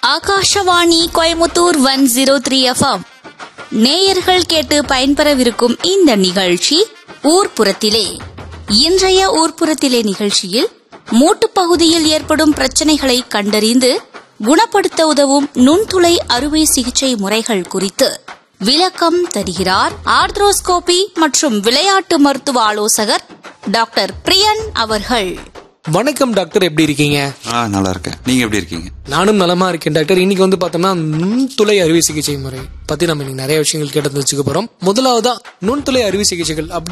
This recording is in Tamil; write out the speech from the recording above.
Akashvani Coimbatore one zero three FM நேயர்கள் கேட்டு பயன்பெறவிருக்கும் இந்த நிகழ்ச்சி ஊர்ப்புறத்திலே இன்றைய ஊர்ப்புறத்திலே நிகழ்ச்சியில் மூட்டுப் பகுதியில் ஏற்படும் பிரச்சனைகளை கண்டறிந்து குணப்படுத்த உதவும் நுண்துளை அறுவை சிகிச்சை முறைகள் குறித்து விளக்கம் தருகிறார் ஆர்த்ரோஸ்கோபி மற்றும் விளையாட்டு மருத்துவ ஆலோசகர் டாக்டர் பிரியன் அவர்கள் வணக்கம் டாக்டர் எப்படி இருக்கீங்க ஆ நல்லா இருக்கேன் நீங்க எப்படி இருக்கீங்க நானும் நலமா இருக்கேன் டாக்டர் இன்னைக்கு வந்து பார்த்தோம்னா நுண்துளை அறுவை சிகிச்சை முறை பத்தி நம்ம இன்னைக்கு நிறைய விஷயங்கள் கேட்டு தெரிஞ்சுக்க போறோம் முதலாவதா நுண்துளை அறுவை சிகிச்சைகள் அப்படி